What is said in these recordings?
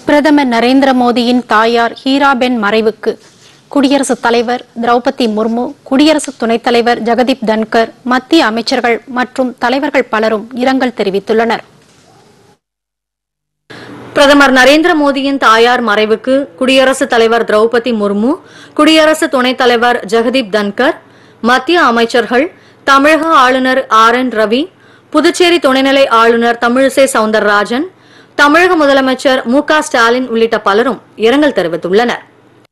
பிரதமர் நரேந்திர மோடியின் தாயார் ஹீராபென் மறைவுக்கு குடியரசுத் தலைவர் திரௌபதி முர்மு குடியரசு துணைத் தலைவர் ஜெகதீப் தன்கர் மத்திய அமைச்சர்கள் மற்றும் தலைவர்கள் பலரும் இரங்கல் தெரிவித்துள்ளனர் பிரதமர் நரேந்திர மோடியின் தாயார் மறைவுக்கு குடியரசுத் தலைவர் திரௌபதி முர்மு குடியரசு துணைத் தலைவர் ஜெகதீப் தன்கர் மத்திய அமைச்சர்கள் தமிழக ஆளுநர் ஆர் என் ரவி புதுச்சேரி துணைநிலை ஆளுநர் தமிழிசை சவுந்தரராஜன் தமிழக முதலமைச்சர் மு க ஸ்டாலின் உள்ளிட்ட பலரும் இரங்கல் தெரிவித்துள்ளனர்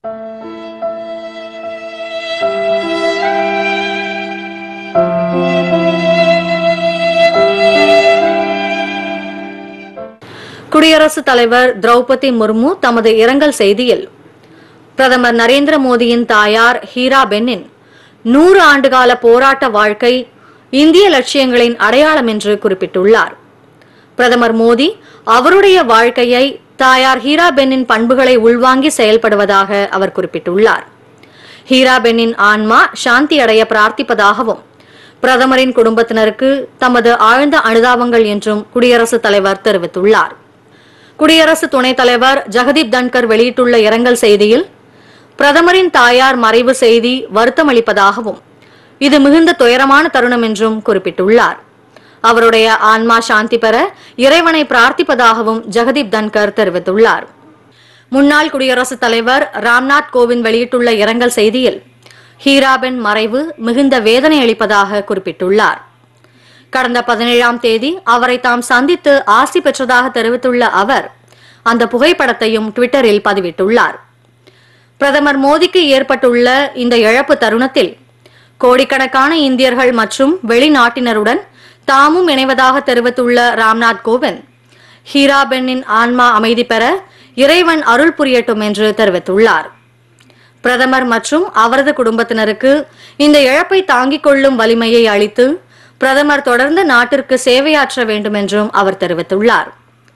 குடியரசுத் தலைவர் திரௌபதி முர்மு தமது இரங்கல் செய்தியில் பிரதமர் நரேந்திர மோடியின் தாயார் ஹீரா பென்னின் நூறு ஆண்டுகால போராட்ட வாழ்க்கை இந்திய லட்சியங்களின் அடையாளம் என்று குறிப்பிட்டுள்ளார் பிரதமர் மோடி அவருடைய வாழ்க்கையை தாயார் ஹீரா பென்னின் பண்புகளை உள்வாங்கி செயல்படுவதாக அவர் குறிப்பிட்டுள்ளார் ஹீரா பென்னின் ஆன்மா சாந்தி அடைய பிரார்த்திப்பதாகவும் பிரதமரின் குடும்பத்தினருக்கு தமது ஆழ்ந்த அனுதாபங்கள் என்றும் குடியரசுத் தலைவர் தெரிவித்துள்ளார் குடியரசு துணைத் தலைவர் ஜெகதீப் தன்கர் வெளியிட்டுள்ள இரங்கல் செய்தியில் பிரதமரின் தாயார் மறைவு செய்தி வருத்தமளிப்பதாகவும் இது மிகுந்த துயரமான தருணம் என்றும் குறிப்பிட்டுள்ளார் அவருடைய ஆன்மா சாந்தி பெற இறைவனை பிரார்த்திப்பதாகவும் ஜெகதீப் தன்கர் தெரிவித்துள்ளார் முன்னாள் குடியரசுத் தலைவர் ராம்நாத் கோவிந்த் வெளியிட்டுள்ள இரங்கல் செய்தியில் ஹீராபென் மறைவு மிகுந்த வேதனை அளிப்பதாக குறிப்பிட்டுள்ளார் கடந்த பதினேழாம் தேதி அவரை தாம் சந்தித்து ஆசி பெற்றதாக தெரிவித்துள்ள அவர் அந்த புகைப்படத்தையும் ட்விட்டரில் பதிவிட்டுள்ளார் பிரதமர் மோடிக்கு ஏற்பட்டுள்ள இந்த இழப்பு தருணத்தில் கோடிக்கணக்கான இந்தியர்கள் மற்றும் வெளிநாட்டினருடன் தாமும் இணைவதாக தெரிவித்துள்ள ராம்நாத் கோவிந்த் ஹீராபென்னின் ஆன்மா அமைதி பெற இறைவன் அருள் புரியட்டும் என்று தெரிவித்துள்ளார் பிரதமர் மற்றும் அவரது குடும்பத்தினருக்கு இந்த இழப்பை தாங்கிக் கொள்ளும் வலிமையை அளித்து பிரதமர் தொடர்ந்து நாட்டிற்கு சேவையாற்ற வேண்டும் என்றும் அவர் தெரிவித்துள்ளார்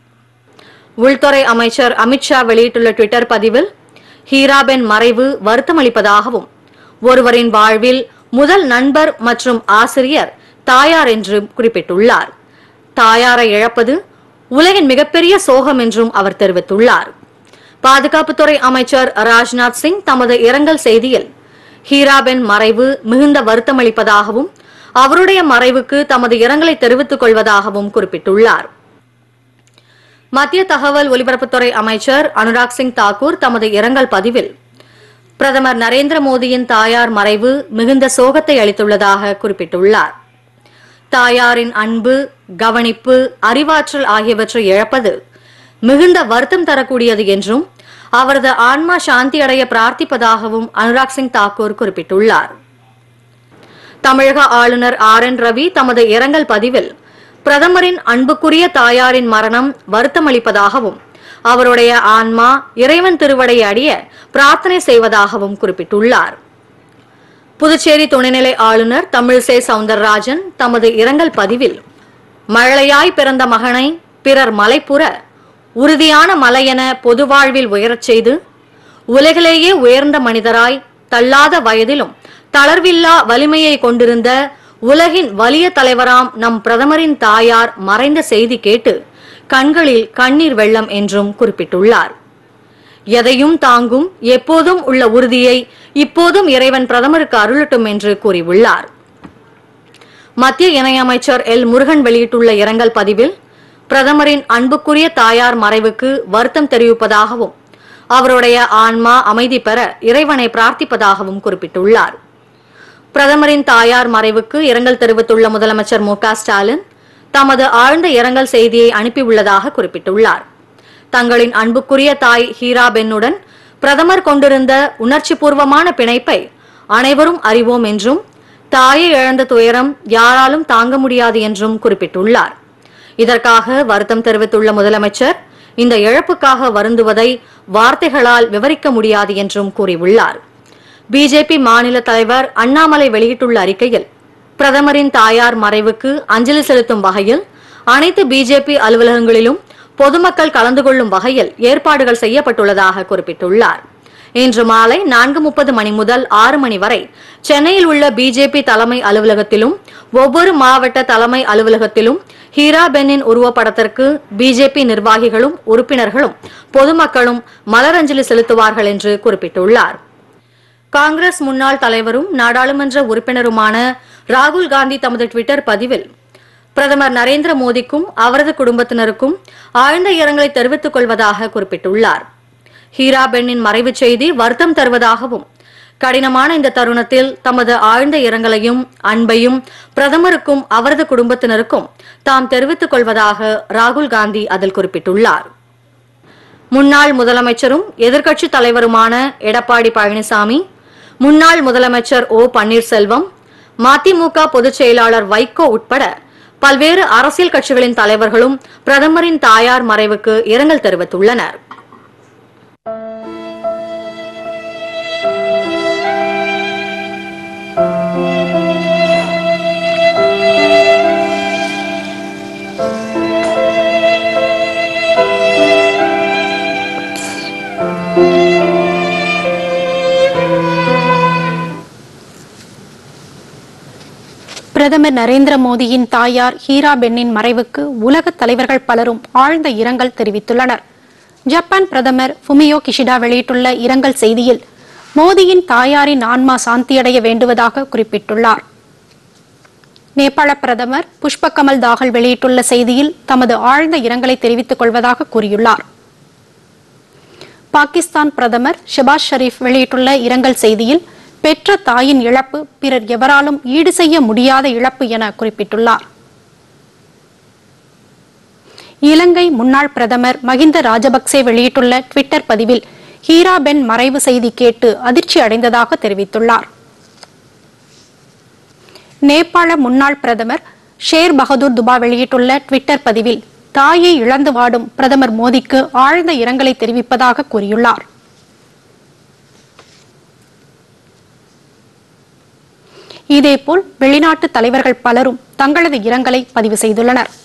உள்துறை அமைச்சர் அமித்ஷா வெளியிட்டுள்ள ட்விட்டர் பதிவில் ஹீராபென் மறைவு வருத்தமளிப்பதாகவும் ஒருவரின் வாழ்வில் முதல் நண்பர் மற்றும் ஆசிரியர் தாயார் என்று குறிப்பிட்டுள்ளார் தாயாரை இழப்பது உலகின் மிகப்பெரிய சோகம் என்றும் அவர் தெரிவித்துள்ளார் பாதுகாப்புத்துறை அமைச்சர் ராஜ்நாத் சிங் தமது இரங்கல் செய்தியில் ஹீராபென் மறைவு மிகுந்த வருத்தமளிப்பதாகவும் அவருடைய மறைவுக்கு தமது இரங்கலை தெரிவித்துக் கொள்வதாகவும் குறிப்பிட்டுள்ளார் மத்திய தகவல் ஒலிபரப்புத்துறை அமைச்சர் அனுராக் சிங் தாக்கூர் தமது இரங்கல் பதிவில் பிரதமர் நரேந்திர மோடியின் தாயார் மறைவு மிகுந்த சோகத்தை அளித்துள்ளதாக குறிப்பிட்டுள்ளார் தாயாரின் அன்பு கவனிப்பு அறிவாற்றல் ஆகியவற்றை இழப்பது மிகுந்த வருத்தம் தரக்கூடியது என்றும் அவரது ஆன்மா சாந்தி அடைய பிரார்த்திப்பதாகவும் அனுராக் சிங் தாக்கூர் குறிப்பிட்டுள்ளார் தமிழக ஆளுநர் ஆர் என் ரவி தமது இரங்கல் பதிவில் பிரதமரின் அன்புக்குரிய தாயாரின் மரணம் வருத்தமளிப்பதாகவும் அவருடைய ஆன்மா இறைவன் திருவடை அடைய பிரார்த்தனை செய்வதாகவும் குறிப்பிட்டுள்ளார் புதுச்சேரி துணைநிலை ஆளுநர் தமிழிசை சவுந்தரராஜன் தமது இரங்கல் பதிவில் மழையாய் பிறந்த மகனை பிறர் மலைப்புற உறுதியான மலையென பொது வாழ்வில் உயரச் செய்து உலகிலேயே உயர்ந்த மனிதராய் தள்ளாத வயதிலும் தளர்வில்லா வலிமையை கொண்டிருந்த உலகின் வலிய தலைவராம் நம் பிரதமரின் தாயார் மறைந்த செய்தி கேட்டு கண்களில் கண்ணீர் வெள்ளம் என்றும் குறிப்பிட்டுள்ளார் எதையும் தாங்கும் எப்போதும் உள்ள உறுதியை இப்போதும் இறைவன் பிரதமருக்கு அருளட்டும் என்று கூறியுள்ளார் மத்திய இணையமைச்சர் எல் முருகன் வெளியிட்டுள்ள இரங்கல் பதிவில் பிரதமரின் அன்புக்குரிய தாயார் மறைவுக்கு வருத்தம் தெரிவிப்பதாகவும் அவருடைய ஆன்மா அமைதி பெற இறைவனை பிரார்த்திப்பதாகவும் குறிப்பிட்டுள்ளார் பிரதமரின் தாயார் மறைவுக்கு இரங்கல் தெரிவித்துள்ள முதலமைச்சர் மு க ஸ்டாலின் தமது ஆழ்ந்த இரங்கல் செய்தியை அனுப்பியுள்ளதாக குறிப்பிட்டுள்ளார் தங்களின் அன்புக்குரிய தாய் ஹீரா பென்னுடன் பிரதமர் கொண்டிருந்த உணர்ச்சிபூர்வமான பிணைப்பை அனைவரும் அறிவோம் என்றும் தாயை இழந்த துயரம் யாராலும் தாங்க முடியாது என்றும் குறிப்பிட்டுள்ளார் இதற்காக வருத்தம் தெரிவித்துள்ள முதலமைச்சர் இந்த இழப்புக்காக வருந்துவதை வார்த்தைகளால் விவரிக்க முடியாது என்றும் கூறியுள்ளார் பிஜேபி மாநில தலைவர் அண்ணாமலை வெளியிட்டுள்ள அறிக்கையில் பிரதமரின் தாயார் மறைவுக்கு அஞ்சலி செலுத்தும் வகையில் அனைத்து பிஜேபி அலுவலகங்களிலும் பொதுமக்கள் கலந்து கொள்ளும் வகையில் ஏற்பாடுகள் செய்யப்பட்டுள்ளதாக குறிப்பிட்டுள்ளார் இன்று மாலை நான்கு முப்பது மணி முதல் ஆறு மணி வரை சென்னையில் உள்ள பிஜேபி தலைமை அலுவலகத்திலும் ஒவ்வொரு மாவட்ட தலைமை அலுவலகத்திலும் ஹீராபென்னின் உருவப்படத்திற்கு பிஜேபி நிர்வாகிகளும் உறுப்பினர்களும் பொதுமக்களும் மலரஞ்சலி செலுத்துவார்கள் என்று குறிப்பிட்டுள்ளார் காங்கிரஸ் முன்னாள் தலைவரும் நாடாளுமன்ற உறுப்பினருமான ராகுல் காந்தி தமது டுவிட்டர் பதிவில் பிரதமர் நரேந்திர மோடிக்கும் அவரது குடும்பத்தினருக்கும் ஆழ்ந்த இரங்கலை தெரிவித்துக் கொள்வதாக குறிப்பிட்டுள்ளார் ஹீராபென்னின் மறைவுச் செய்தி வருத்தம் தருவதாகவும் கடினமான இந்த தருணத்தில் தமது ஆழ்ந்த இரங்கலையும் அன்பையும் பிரதமருக்கும் அவரது குடும்பத்தினருக்கும் தாம் தெரிவித்துக் கொள்வதாக ராகுல் காந்தி அதில் குறிப்பிட்டுள்ளார் முன்னாள் முதலமைச்சரும் எதிர்க்கட்சித் தலைவருமான எடப்பாடி பழனிசாமி முன்னாள் முதலமைச்சர் ஓ பன்னீர்செல்வம் மதிமுக பொதுச் செயலாளர் வைகோ உட்பட பல்வேறு அரசியல் கட்சிகளின் தலைவர்களும் பிரதமரின் தாயார் மறைவுக்கு இரங்கல் தெரிவித்துள்ளனர் பிரதமர் நரேந்திர மோடியின் தாயார் ஹீராபென்னின் மறைவுக்கு உலக தலைவர்கள் பலரும் ஆழ்ந்த இரங்கல் தெரிவித்துள்ளனர் ஜப்பான் பிரதமர் ஃபுமியோ கிஷிடா வெளியிட்டுள்ள இரங்கல் செய்தியில் மோடியின் தாயாரின் ஆன்மா சாந்தியடைய வேண்டுவதாக குறிப்பிட்டுள்ளார் நேபாள பிரதமர் புஷ்பகமல் தாகல் வெளியிட்டுள்ள செய்தியில் தமது ஆழ்ந்த இரங்கலை தெரிவித்துக் கொள்வதாக கூறியுள்ளார் பாகிஸ்தான் பிரதமர் ஷபாஸ் ஷரீப் வெளியிட்டுள்ள இரங்கல் செய்தியில் பெற்ற தாயின் இழப்பு பிறர் எவராலும் ஈடு செய்ய முடியாத இழப்பு என குறிப்பிட்டுள்ளார் இலங்கை முன்னாள் பிரதமர் மகிந்த ராஜபக்சே வெளியிட்டுள்ள ட்விட்டர் பதிவில் ஹீராபென் மறைவு செய்தி கேட்டு அதிர்ச்சி அடைந்ததாக தெரிவித்துள்ளார் நேபாள முன்னாள் பிரதமர் ஷேர் பகதூர் துபா வெளியிட்டுள்ள ட்விட்டர் பதிவில் தாயை இழந்து வாடும் பிரதமர் மோடிக்கு ஆழ்ந்த இரங்கலை தெரிவிப்பதாக கூறியுள்ளார் இதேபோல் வெளிநாட்டு தலைவர்கள் பலரும் தங்களது இரங்கலை பதிவு செய்துள்ளனர்